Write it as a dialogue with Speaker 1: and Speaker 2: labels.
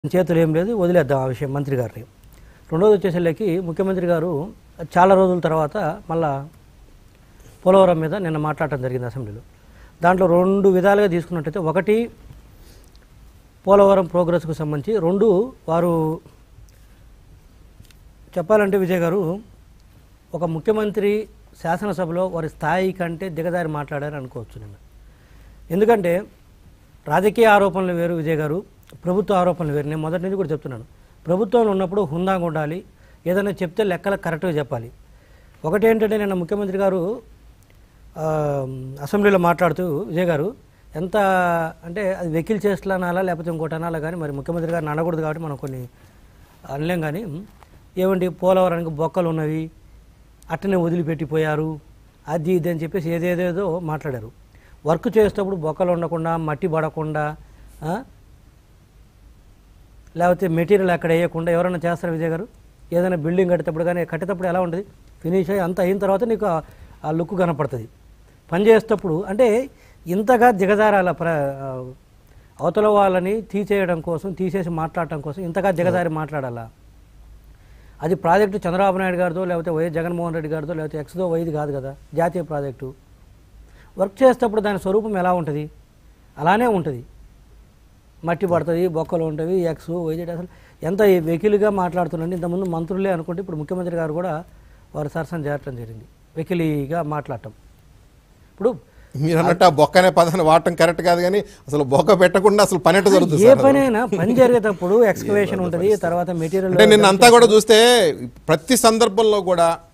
Speaker 1: చేతులు ఏం లేదు వదిలేద్దాం ఆ విషయం మంత్రి గారిని రెండోది వచ్చేసరికి ముఖ్యమంత్రి గారు చాలా రోజుల తర్వాత మళ్ళా పోలవరం మీద నిన్న మాట్లాడటం జరిగింది అసెంబ్లీలో దాంట్లో రెండు విధాలుగా తీసుకున్నట్టయితే ఒకటి పోలవరం ప్రోగ్రెస్కు సంబంధించి రెండు వారు చెప్పాలంటే విజయ్ గారు ఒక ముఖ్యమంత్రి శాసనసభలో వారి స్థాయి కంటే దిగదారి మాట్లాడారని అనుకోవచ్చు నేను ఎందుకంటే రాజకీయ ఆరోపణలు వేరు విజయ్ గారు ప్రభుత్వ ఆరోపణలు వేరు నేను మొదటి నుంచి కూడా చెప్తున్నాను ప్రభుత్వంలో ఉన్నప్పుడు హుందాగా ఉండాలి ఏదైనా చెప్తే లెక్కలు కరెక్ట్గా చెప్పాలి ఒకటి ఏంటంటే నిన్న ముఖ్యమంత్రి గారు ఆ, అసెంబ్లీలో మాట్లాడుతూ విజయ్ గారు ఎంత అంటే అది వెకిల్ చేస్తున్నా అనాలా లేకపోతే ఇంకోటి అనాలా కానీ మరి ముఖ్యమంత్రి గారిని అనకూడదు కాబట్టి మనం కొన్ని అనలేం కానీ ఏమండి పోలవరానికి బొక్కలు ఉన్నవి అట్టనే వదిలిపెట్టిపోయారు అది ఇది అని చెప్పేసి ఏదేదేదో మాట్లాడారు వర్క్ చేసేటప్పుడు బొక్కలు ఉండకుండా మట్టి పడకుండా ఆ? లేకపోతే మెటీరియల్ అక్కడ వేయకుండా ఎవరైనా చేస్తారా విజయ్ గారు ఏదైనా బిల్డింగ్ కట్టేటప్పుడు కానీ కట్టేటప్పుడు ఎలా ఉంటుంది ఫినిష్ అయ్యి అంత అయిన తర్వాత నీకు ఆ- ఆ లుక్ కనపడుతుంది పని చేసేటప్పుడు అంటే ఇంతగా దిగజారాల ప్ర ఆ, అవతల వాళ్ళని తీసేయడం కోసం తీసేసి మాట్లాడటం కోసం ఇంతగా దిగజారి మాట్లాడాలా అది ప్రాజెక్టు చంద్రబాబు నాయుడు గారితో లేకపోతే వైఎస్ జగన్మోహన్ రెడ్డి గారితో లేకపోతే ఎక్స్దో వైది కాదు కదా జాతీయ ప్రాజెక్టు వర్క్ చేసేటప్పుడు దాని స్వరూపం ఎలా ఉంటుంది అలానే ఉంటుంది మట్టి పడుతుంది బొక్కలు ఉంటుంది ఎక్స్ వైజెడ్ అసలు ఎంత వెకిలిగా మాట్లాడుతున్నాండి ఇంతకుముందు మంత్రులే అనుకుంటే ఇప్పుడు ముఖ్యమంత్రి గారు కూడా వారు సరసన చేరటం జరిగింది వెకిలిగా మాట్లాడటం ఇప్పుడు
Speaker 2: మీరు అన్నట్టు ఆ బొక్క అనే పదాన్ని వాడటం కరెక్ట్ కాదు కానీ అసలు బొక్క పెట్టకుండా అసలు పని ఎట్ట జరుగుతుంది
Speaker 1: ఏ
Speaker 2: సార్
Speaker 1: పనైనా పని జరిగేటప్పుడు ఎక్స్కవేషన్ ఉంటుంది తర్వాత మెటీరియల్
Speaker 2: అంటే నిన్న అంతా కూడా చూస్తే ప్రతి సందర్భంలో కూడా